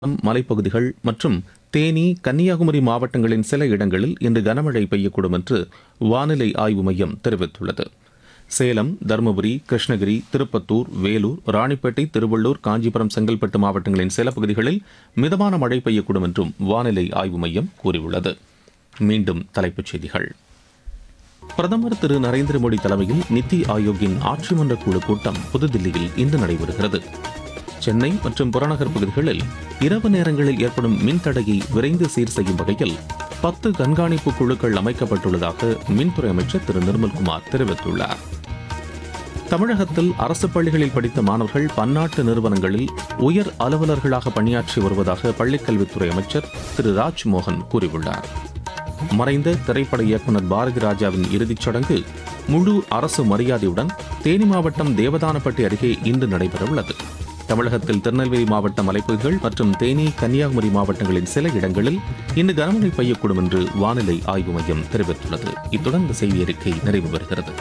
மலைப்பகுதிகள் மற்றும் தேனி கன்னியாகுமரி மாவட்டங்களின் சில இடங்களில் இன்று கனமழை பெய்யக்கூடும் என்று வானிலை ஆய்வு மையம் தெரிவித்துள்ளது சேலம் தருமபுரி கிருஷ்ணகிரி திருப்பத்தூர் வேலூர் ராணிப்பேட்டை திருவள்ளூர் காஞ்சிபுரம் செங்கல்பட்டு மாவட்டங்களின் சில பகுதிகளில் மிதமான மழை பெய்யக்கூடும் என்றும் வானிலை ஆய்வு மையம் கூறியுள்ளது மீண்டும் தலைப்புச் செய்திகள் பிரதமர் திரு நரேந்திர மோடி தலைமையில் நித்தி ஆயோக்கின் ஆட்சி மன்ற குழு கூட்டம் புதுதில்லியில் இன்று நடைபெறுகிறது சென்னை மற்றும் புறநகர் பகுதிகளில் இரவு நேரங்களில் ஏற்படும் மின்தடையை விரைந்து சீர் செய்யும் வகையில் பத்து கண்காணிப்பு குழுக்கள் அமைக்கப்பட்டுள்ளதாக மின்துறை அமைச்சர் திரு நிர்மல்குமார் தெரிவித்துள்ளார் தமிழகத்தில் அரசு பள்ளிகளில் படித்த மாணவர்கள் பன்னாட்டு நிறுவனங்களில் உயர் அலுவலர்களாக பணியாற்றி வருவதாக பள்ளிக்கல்வித்துறை அமைச்சர் திரு ராஜ்மோகன் கூறியுள்ளார் மறைந்த திரைப்பட இயக்குநர் பாரதி ராஜாவின் இறுதிச் சடங்கு முழு அரசு மரியாதையுடன் தேனி மாவட்டம் தேவதானப்பட்டி அருகே இன்று நடைபெறவுள்ளது தமிழகத்தில் திருநெல்வேலி மாவட்ட மலைப்பகுதிகள் மற்றும் தேனி கன்னியாகுமரி மாவட்டங்களின் சில இடங்களில் இன்று கனமழை பெய்யக்கூடும் என்று வானிலை ஆய்வு மையம் தெரிவித்துள்ளது இத்துடன் இந்த செய்தி அறிக்கை நிறைவு பெறுகிறது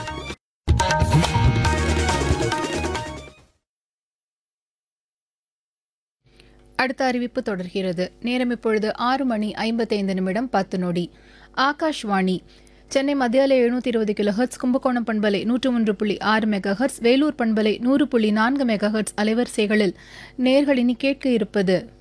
அடுத்த அறிவிப்பு தொடர்கிறது நேரம் இப்பொழுது ஆறு மணி ஐம்பத்தைந்து நிமிடம் பத்து நொடி ஆகாஷ்வாணி சென்னை மத்தியால எழுநூத்தி இருபது கிலோ ஹெர்ட்ஸ் கும்பகோணம் பண்பலை நூற்று ஒன்று புள்ளி ஆறு மெகா ஹெர்ட்ஸ் வேலூர் பண்பலை நூறு புள்ளி நான்கு மெகா ஹெர்ட்ஸ் அலைவரிசைகளில் நேர்கள் இனி கேட்க இருப்பது